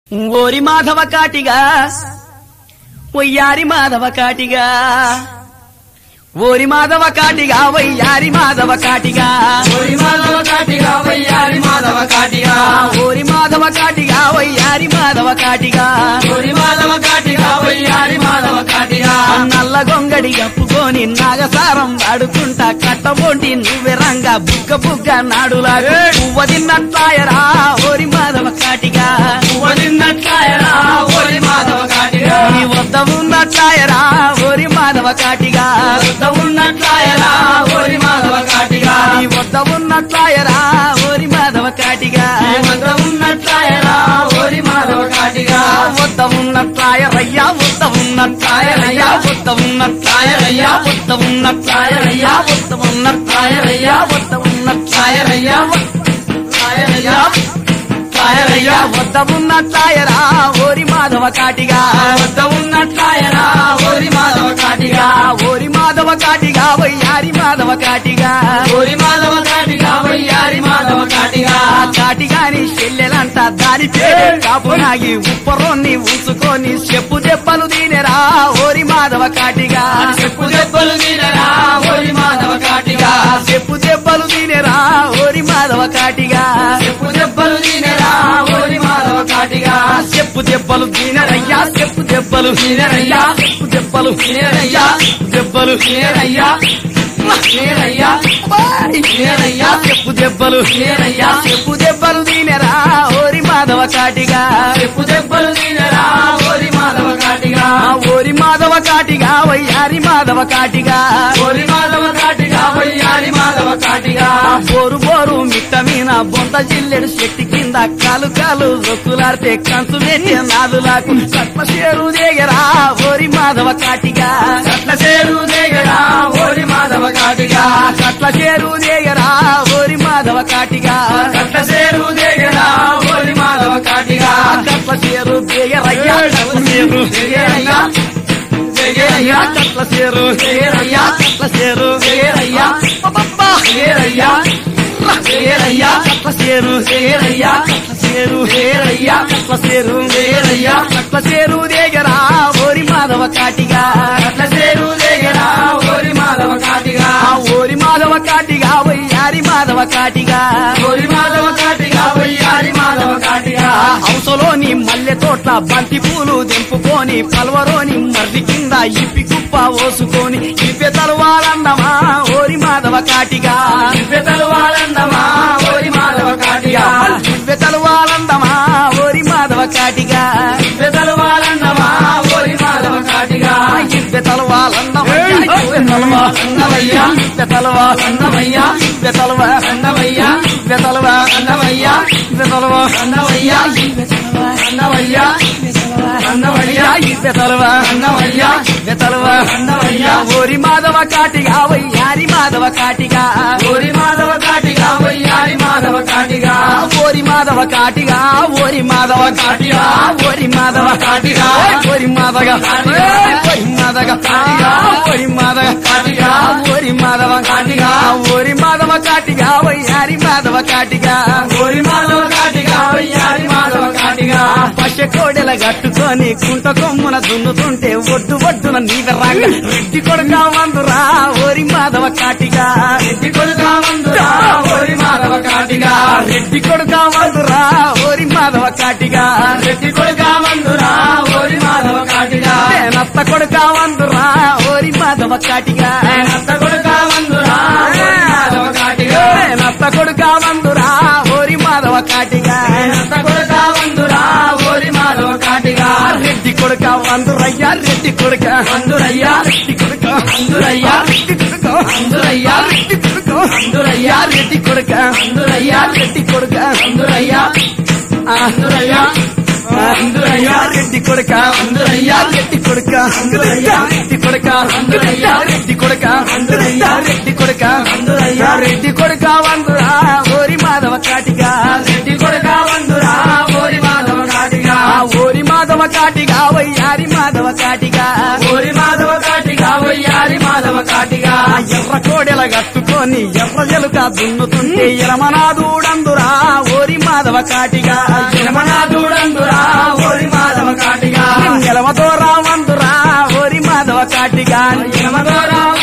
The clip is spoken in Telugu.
ఓరి మాధవ కాటిగా ఒయ్యారి మాధవ కాటిగా ఓరి మాధవ కాటిగా వయ్యారి మాధవ కాటిగా ఓరి మాధవ కాటిగా వయ్యారి మాధవ కాటిగా ఓరి మాధవ కాటిగా వయ్యారి మాధవ కాటిగా ఓరి మాధవ కాటిగా వయ్యారి మాధవ కాటిగా నల్ల గొంగడి కప్పుకొని నాగసారం వాడుకుంటా కట్టబొంటి నువ్వెరంగా బుగ్గ బుగ్గ నాడులాగా పువ్వ తిన్నట్లాయరా ఓరి మాధవ కాటిగా వదిన్నట్లాయరా ఓరి మాధవ కాటిగా నీ వద్ద ఉన్నట్లాయరా ఓరి మాధవ కాటిగా వద్ద ఉన్నట్లాయరా ఓరి మాధవ కాటిగా నీ వద్ద ఉన్నట్లాయరా ఓరి మాధవ కాటిగా నీ వద్ద ఉన్నట్లాయరా ఓరి మాధవ కాటిగా వద్ద ఉన్నట్లాయరయ్యా వద్ద ఉన్నట్లాయరయ్యా వద్ద ఉన్నట్లాయరయ్యా వద్ద ఉన్నట్లాయరయ్యా వద్ద ఉన్నట్లాయరయ్యా వద్ద ఉన్నట్లాయరయ్యా రాయరయ్యా తాయరయ్యా వద్ద ఉన్నట్లాయరా ఓరి మాధవ కాటిగా వద్ద ఉన్నట్లాయరా ఓరి మాధవ కాటిగా ఓరి మాధవ కాటిగా వయ్యారి మాధవ కాటిగా ఓరి మాధవ కాటిగా వయ్యారి మాధవ కాటిగా ఆ కాటిగాని చెల్లెలంట దాని పేరు కాపునాగి ఉప్పరోన్ని ఉంచుకొని చెప్పు దెబ్బలు దీనెరా ఓరి మాధవ కాటిగా చెప్పు దెబ్బలు తినరా ఓరి మాధవ కాటిగా చెప్పు దెబ్బలు దీనెరా ఓరి మాధవ కాటిగా చెప్పు దెబ్బలు తినరా ఓరి మాధవ కాటిగా చెప్పు దెబ్బలు దీనరయ్యా చెప్పు దెబ్బలు దీనరయ్యా. చెప్పు దెబ్బలు దీనరయ్యా. దెబ్బలు నేనయ్యా నేనయ్యా నేనయ్యా చెప్పు దెబ్బలు నేనయ్యా చెప్పు దెబ్బలు దీనెరా ఓరి మాధవ కాటిగా చెప్పు దెబ్బలు తినరా ఓరి మాధవ కాటిగా ఆ ఓరి మాధవ కాటిగా వయ్యారి మాధవ కాటిగా ఓరి మాధవ కాటిగా వయ్యారి మాధవ కాటిగా ఆ బోరు బోరు మిట్ట మీన బొంత జిల్లెడు చెట్టు కింద కాలు కాలు రొక్కులాడితే కంచు పెట్టే నాదులకు సత్మ చేరు దేగరా ఓరి మాధవ కాటిగా కట్ల చేరు దేగరా ఓరి మాధవ కాటిగా కట్ల చేరు దేగరా ఓరి మాధవ కాటిగా కట్ల చేరు దేగరా ఓరి మాధవ కాటిగా కట్ల చేరు దేగరయ్యా కట్ల చేరు దేగరయ్యా దేగరయ్యా కట్ల చేరు దేగరయ్యా కట్ల చేరు దేగరయ్యా అబ్బబ్బా! దేగరయ్యా దేగరయ్యా కట్ల చేరు దేగరయ్యా కట్ల చేరు దేగరయ్యా కట్ల చేరు దేగరయ్యా కట్ల చేరు దేగరా ఓరి మాధవ కాటిగా కట్ల చేరు దేగరా ఓరి మాధవ కాటిగా ఆ ఓరి మాధవ కాటిగా వయ్యారి మాధవ కాటిగా ఓరి మాధవ కాటిగా వయ్యారి మాధవ కాటిగా ఆ హౌసలోని మల్లె తోట్ల బంతి పూలు దింపుకొని పల్వరోని మర్రి కింద ఇప్పి కుప్ప ఓసుకొని ఇప్పి తలవాలన్నమా ఓరి మాధవ కాటిగా ఇవ్వెతలు వాళ్ళందమా ఓరి మాధవ కాటిగా ఇప్పి తలవాలన్నమా ఓరి మాధవ కాటిగా ఇవ్వెతలు వాళ్ళందమా ఓరి మాధవ కాటిగా ఇప్పి తలవాలన్నమయ్యా ఇప్పి తలవా అన్నమయ్యా ఇప్పి తలవా అన్నమయ్యా ఇప్పి తలవా అన్నమయ్యా ఇప్పి తలవా అన్నమయ్యా ఇప్పి తలవా అన్నమయ్యా అన్నమయ్యా అన్నమయ్యా ఇప్పి తలవా అన్నమయ్యా ఇప్పి తలవా అన్నమయ్యా ఓరి మాధవ కాటిగా వయ్యారి మాధవ కాటిగా ఓరి మాధవ కాటిగా వయ్యారి మాధవ కాటిగా ఓరి మాధవ కాటిగా ఓరి మాధవ కాటిగా ఓరి మాధవ కాటిగా ఓరి మాధవ కాటిగా. ఓరి మాధవ కాటిగా. ఓరి మాధవ కాటిగా. ఓరి మాధవ కాటిగా. ఓరి మాధవ కాటిగా వయ్యారి మాధవ కాటిగా ఓరి మాధవ కాటిగా వయ్యారి మాధవ కాటిగా పశ కోడెల కట్టుకొని కుంట కొమ్మున దున్నుతుంటే ఒడ్డు ఒడ్డున నీవెర్రాంగ రెడ్డి కొడుగా వందురా ఓరి మాధవ కాటిగా రెడ్డి కొడుకా మందురా ఓరి మాధవ కాటిగా రెడ్డి కొడుగా వందురా ఓరి మాధవ కాటిగా రెడ్డి కొడుకా మందురా ఓరి మాధవ కాటిగా నత్త కొడుకా వందురా ఓరి మాధవ కాటిగా అత్త కొడుకా మందురా ఓరి మాధవ కాటిగా నత్త కొడుకా వందురా ఓరి మాధవ కాటిగా అత్త కొడుకా మందురా ఓరి మాధవ కాటిగా రెడ్డి కొడుకా వందురయ్యా రెడ్డి కొడుక మందురయ్యా రెడ్డి కొడుక మందురయ్యా రెడ్డి కొడుక మందురయ్యా రెడ్డి కొడుక మందురయ్యా రెడ్డి కొడుక మందురయ్యా రెడ్డి కొడుక మందురయ్యా మందురయ్యా మందురయ్యా రెడ్డి కొడుక మందురయ్యా రెడ్డి కొడుక రెడ్డి కొడుక అందురయ్యా. రెడ్డి కొడుక అందురయ్యా. రెడ్డి కొడుక అందురయ్యా. రెడ్డి కొడుక వందురా ఓరి మాధవ కాటిగా రెడ్డి కొడుకా మందురా ఓరి మాధవ కాటిగా ఆ ఓరి మాధవ కాటిగా వయ్యారి మాధవ కాటిగా ఓరి మాధవ కాటిగా వయ్యారి మాధవ కాటిగా ఆ ఎర్ర కోడెల కట్టుకొని ఎర్ర ఎలుక దున్నుతుంటే ఎరమనాదుడందురా ఓరి మాధవ కాటిగా యమనాథుడందురా కాటిగా యమగోరా